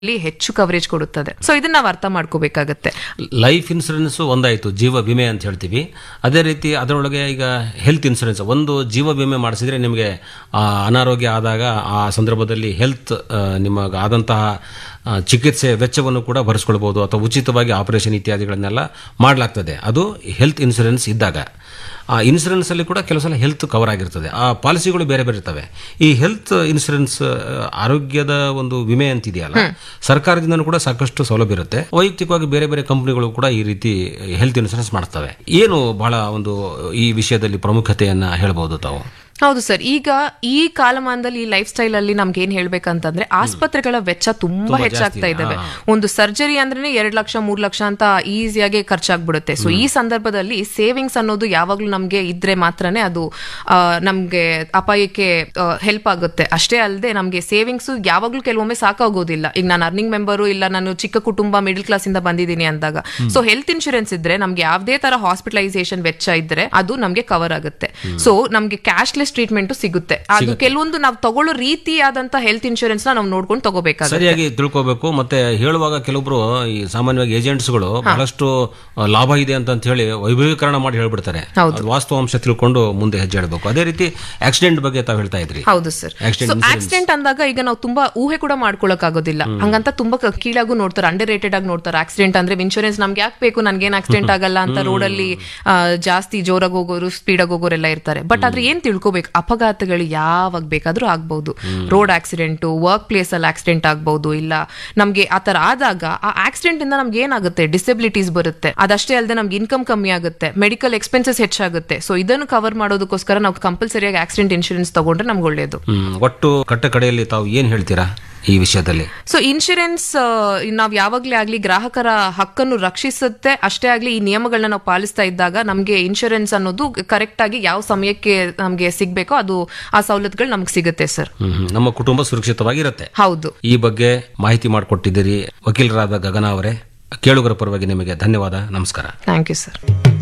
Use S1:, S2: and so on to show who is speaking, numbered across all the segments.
S1: ಅಲ್ಲಿ ಹೆಚ್ಚು ಕವರೇಜ್ ಕೊಡುತ್ತದೆ ಸೊ ಇದನ್ನ ನಾವು ಅರ್ಥ ಮಾಡ್ಕೋಬೇಕಾಗತ್ತೆ
S2: ಲೈಫ್ ಇನ್ಸೂರೆನ್ಸ್ ಒಂದಾಯಿತು ಜೀವ ವಿಮೆ ಅಂತ ಹೇಳ್ತೀವಿ ಅದೇ ರೀತಿ ಅದರೊಳಗೆ ಈಗ ಹೆಲ್ತ್ ಇನ್ಸೂರೆನ್ಸ್ ಒಂದು ಜೀವ ವಿಮೆ ಮಾಡಿಸಿದ್ರೆ ನಿಮಗೆ ಆ, ಅನಾರೋಗ್ಯ ಆದಾಗ ಆ ಸಂದರ್ಭದಲ್ಲಿ ಹೆಲ್ತ್ ನಿಮಗೆ ಆದಂತಹ ಆ, ಚಿಕಿತ್ಸೆ ವೆಚ್ಚವನ್ನು ಕೂಡ ಭರಿಸ್ಕೊಳ್ಬೋದು ಅಥವಾ ಉಚಿತವಾಗಿ ಆಪರೇಷನ್ ಇತ್ಯಾದಿಗಳನ್ನೆಲ್ಲ ಮಾಡಲಾಗ್ತದೆ ಅದು ಹೆಲ್ತ್ ಇನ್ಸೂರೆನ್ಸ್ ಇದ್ದಾಗ ಆ ಇನ್ಸೂರೆನ್ಸ್ ಅಲ್ಲಿ ಕೂಡ ಕೆಲವು ಸಲ ಹೆಲ್ತ್ ಕವರ್ ಆಗಿರ್ತದೆ ಆ ಪಾಲಿಸಿಗಳು ಬೇರೆ ಬೇರೆ ಇರ್ತವೆ ಈ ಹೆಲ್ತ್ ಇನ್ಸೂರೆನ್ಸ್ ಆರೋಗ್ಯದ ಒಂದು ವಿಮೆ ಅಂತಿದೆಯಲ್ಲ ಸರ್ಕಾರದಿಂದನೂ ಕೂಡ ಸಾಕಷ್ಟು ಸೌಲಭ್ಯ ಇರುತ್ತೆ ವೈಯಕ್ತಿಕವಾಗಿ ಬೇರೆ ಬೇರೆ ಕಂಪನಿಗಳು ಕೂಡ ಈ ರೀತಿ ಹೆಲ್ತ್ ಇನ್ಸೂರೆನ್ಸ್ ಮಾಡ್ತವೆ ಏನು ಬಹಳ ಒಂದು ಈ ವಿಷಯದಲ್ಲಿ ಪ್ರಾಮುಖ್ಯತೆಯನ್ನ ಹೇಳ್ಬೋದು ತಾವು
S1: ಹೌದು ಸರ್ ಈಗ ಈ ಕಾಲಮಾನದಲ್ಲಿ ಈ ಲೈಫ್ ಸ್ಟೈಲ್ ಅಲ್ಲಿ ನಮ್ಗೆ ಏನ್ ಹೇಳ್ಬೇಕಂತಂದ್ರೆ ಆಸ್ಪತ್ರೆಗಳ ವೆಚ್ಚ ತುಂಬಾ ಹೆಚ್ಚಾಗ್ತಾ ಇದಾವೆ ಒಂದು ಸರ್ಜರಿ ಅಂದ್ರೆ ಎರಡ್ ಲಕ್ಷ ಮೂರ್ ಲಕ್ಷ ಅಂತ ಈಸಿಯಾಗಿ ಖರ್ಚಾಗ್ಬಿಡುತ್ತೆ ಸೊ ಈ ಸಂದರ್ಭದಲ್ಲಿ ಸೇವಿಂಗ್ಸ್ ಅನ್ನೋದು ಯಾವಾಗ್ಲೂ ನಮ್ಗೆ ಇದ್ರೆ ಮಾತ್ರನೇ ಅದು ಆ, ನಮ್ಗೆ ಅಪಾಯಕ್ಕೆ ಹೆಲ್ಪ್ ಆಗುತ್ತೆ ಅಷ್ಟೇ ಅಲ್ಲದೆ ನಮ್ಗೆ ಸೇವಿಂಗ್ಸ್ ಯಾವಾಗ್ಲೂ ಕೆಲವೊಮ್ಮೆ ಸಾಕಾಗೋದಿಲ್ಲ ಈಗ ನಾನು ಅರ್ನಿಂಗ್ ಮೆಂಬರು ಇಲ್ಲ ನಾನು ಚಿಕ್ಕ ಕುಟುಂಬ ಮಿಡಿಲ್ ಕ್ಲಾಸ್ ಇಂದ ಬಂದಿದ್ದೀನಿ ಅಂದಾಗ ಸೊ ಹೆಲ್ತ್ ಇನ್ಶೂರೆನ್ಸ್ ಇದ್ರೆ ನಮ್ಗೆ ಯಾವ್ದೇ ತರ ಹಾಸ್ಪಿಟಲೈಸೇಷನ್ ವೆಚ್ಚ ಇದ್ರೆ ಅದು ನಮ್ಗೆ ಕವರ್ ಆಗುತ್ತೆ ಸೊ ನಮ್ಗೆ ಕ್ಯಾಶ್ಲೆಸ್ ಟ್ರೀಟ್ಮೆಂಟ್ ಸಿಗುತ್ತೆ ಅದು ಕೆಲವೊಂದು ನಾವು ತಗೊಳ್ಳೋ ರೀತಿಯಾದಂತ ಹೆಲ್ತ್ ಇನ್ಶೂರೆನ್ಸ್ ನಾವು ನೋಡ್ಕೊಂಡು ತಗೋಬೇಕಾಗುತ್ತೆ
S2: ಸರಿಯಾಗಿ ತಿಳ್ಕೋಬೇಕು ಮತ್ತೆ ಹೇಳುವಾಗ ಕೆಲವೊಬ್ರು ಈ ಸಾಮಾನ್ಯವಾಗಿ ಏಜೆಂಟ್ಸ್ಗಳು ಬಹಳಷ್ಟು ಆ, ಲಾಭ ಇದೆ ಅಂತ ಅಂತ ಹೇಳಿ ವೈಭವೀಕರಣ ಮಾಡಿ ಹೇಳ್ಬಿಡ್ತಾರೆ ಅದು ವಾಸ್ತವಾಂಶ ತಿಳ್ಕೊಂಡು ಮುಂದೆ ಹೆಜ್ಜೆ ಇಡಬೇಕು ಅದೇ ರೀತಿ ಆಕ್ಸಿಡೆಂಟ್ ಬಗ್ಗೆ ತಾವು ಹೇಳ್ತಾ ಇದ್ರಿ
S1: ಹೌದು ಸರ್
S2: Accident
S1: ಸೊ ಆಕ್ಸಿಡೆಂಟ್ ಅಂದಾಗ ಈಗ ನಾವು ತುಂಬಾ ಊಹೆ ಕೂಡ ಮಾಡ್ಕೊಳಕ್ ಆಗೋದಿಲ್ಲ ಹಂಗಂತ ತುಂಬಾ ಕ- ಕೀಳಾಗೂ ನೋಡ್ತಾರೆ ಅಂಡರ್ ರೇಟೆಡ್ ಆಗಿ ನೋಡ್ತಾರೆ ಆಕ್ಸಿಡೆಂಟ್ ಅಂದ್ರೆ ಇನ್ಶೂರೆನ್ಸ್ ನಮ್ಗೆ ಯಾಕೆ ಬೇಕು ನನ್ಗೇನ್ ಆಕ್ಸಿಡೆಂಟ್ ಆಗಲ್ಲ ಅಂತ ರೋಡ್ ಅಲ್ಲಿ ಆ, ಜಾಸ್ತಿ ಜೋರಾಗಿ ಹೋಗೋರು ಸ್ಪೀಡ್ ಆಗಿ ಹೋಗೋರೆಲ್ಲ ಇರ್ತಾರೆ ಬಟ್ ಆದ್ರೆ ಏನ್ ತಿಳ್ಕೊಬೇಕು ಅಪಘಾತಗಳು ಯಾವಾಗ ಬೇಕಾದ್ರೂ ಆಗ್ಬಹುದು ರೋಡ್ ಆಕ್ಸಿಡೆಂಟ್ ವರ್ಕ್ ಪ್ಲೇಸ್ ಅಲ್ಲಿ ಆಕ್ಸಿಡೆಂಟ್ ಆಗ್ಬಹುದು ಇಲ್ಲ ನಮ್ಗೆ ಆತರ ಆದಾಗ ಆ ಆಕ್ಸಿಡೆಂಟ್ ಇಂದ ನಮ್ಗೆ ಏನಾಗುತ್ತೆ ಡಿಸಬಿಲಿಟೀಸ್ ಬರುತ್ತೆ ಅದಷ್ಟೇ ಅಲ್ಲದೆ ನಮ್ಗೆ ಇನ್ಕಮ್ ಕಮ್ಮಿ ಆಗುತ್ತೆ ಮೆಡಿಕಲ್ ಎಕ್ಸ್ಪೆನ್ಸಸ್ ಹೆಚ್ಚಾಗುತ್ತೆ ಸೊ ಇದನ್ನು ಕವರ್ ಮಾಡೋದಕ್ಕೋಸ್ಕರ ನಾವು ಕಂಪಲ್ಸರಿಯಾಗಿ ಆಕ್ಸಿಡೆಂಟ್ ಇನ್ಶೂರೆನ್ಸ್ ತಗೊಂಡ್ರೆ ನಮ್ಗೆ ಒಳ್ಳೇದು
S2: ಹ್ಮ್ ಒಟ್ಟು ಕಟ್ಟ ಕಡೆಯಲ್ಲಿ ತಾವು ಏನ್ ಹೇಳ್ತೀರಾ ಈ ವಿಷಯದಲ್ಲಿ
S1: ಸೊ ಇನ್ಶೂರೆನ್ಸ್ ನಾವ್ ಯಾವಾಗ್ಲೇ ಆಗ್ಲಿ ಗ್ರಾಹಕರ ಹಕ್ಕನ್ನು ರಕ್ಷಿಸುತ್ತೆ ಅಷ್ಟೇ ಆಗ್ಲಿ ಈ ನಿಯಮಗಳನ್ನ ನಾವು ಪಾಲಿಸ್ತಾ ಇದ್ದಾಗ ನಮ್ಗೆ ಇನ್ಶೂರೆನ್ಸ್ ಅನ್ನೋದು ಕರೆಕ್ಟ್ ಆಗಿ ಯಾವ ಸಮಯಕ್ಕೆ ನಮ್ಗೆ ಸಿಗ್ಬೇಕೋ ಅದು ಆ ಸವಲತ್ತುಗಳು ನಮ್ಗೆ ಸಿಗುತ್ತೆ ಸರ್
S2: ಹ್ಮ್, ಹ್ಮ್. ನಮ್ಮ ಕುಟುಂಬ ಸುರಕ್ಷಿತವಾಗಿರುತ್ತೆ
S1: ಹೌದು
S2: ಈ ಬಗ್ಗೆ ಮಾಹಿತಿ ಮಾಡಿಕೊಟ್ಟಿದ್ದೀರಿ ವಕೀಲರಾದ ಗಗನ ಅವರೇ ಕೇಳುಗರ ಪರವಾಗಿ ನಿಮಗೆ ಧನ್ಯವಾದ ನಮಸ್ಕಾರ
S1: ಥ್ಯಾಂಕ್ ಯು ಸರ್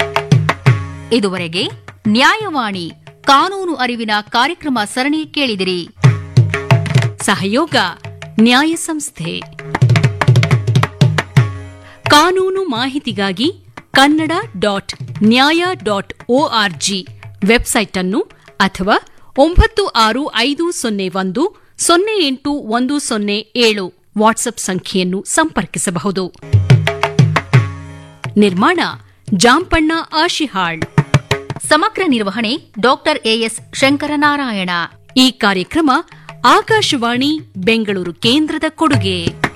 S3: ಇದುವರೆಗೆ ನ್ಯಾಯವಾಣಿ ಕಾನೂನು ಅರಿವಿನ ಕಾರ್ಯಕ್ರಮ ಸರಣಿ ಕೇಳಿದಿರಿ ಸಹಯೋಗ ನ್ಯಾಯ ಸಂಸ್ಥೆ ಕಾನೂನು ಮಾಹಿತಿಗಾಗಿ Kannada dot Nyaya dot ORG website ಅನ್ನು ಅಥವಾ ಒಂಬತ್ತು ಆರು ಐದು ಸೊನ್ನೆ ಒಂದು ಸೊನ್ನೆ ಎಂಟು ಒಂದು ಸೊನ್ನೆ ಏಳು ವಾಟ್ಸ್ಆಪ್ ಸಂಖ್ಯೆಯನ್ನು ಸಂಪರ್ಕಿಸಬಹುದು ನಿರ್ಮಾಣ ಜಾಂಪಣ್ಣ ಆಶಿಹಾಳ್ ಸಮಗ್ರ ನಿರ್ವಹಣೆ ಡಾಕ್ಟರ್ ಎಎಸ್ ಶಂಕರನಾರಾಯಣ ಈ ಕಾರ್ಯಕ್ರಮ ಆಕಾಶವಾಣಿ ಬೆಂಗಳೂರು ಕೇಂದ್ರದ ಕೊಡುಗೆ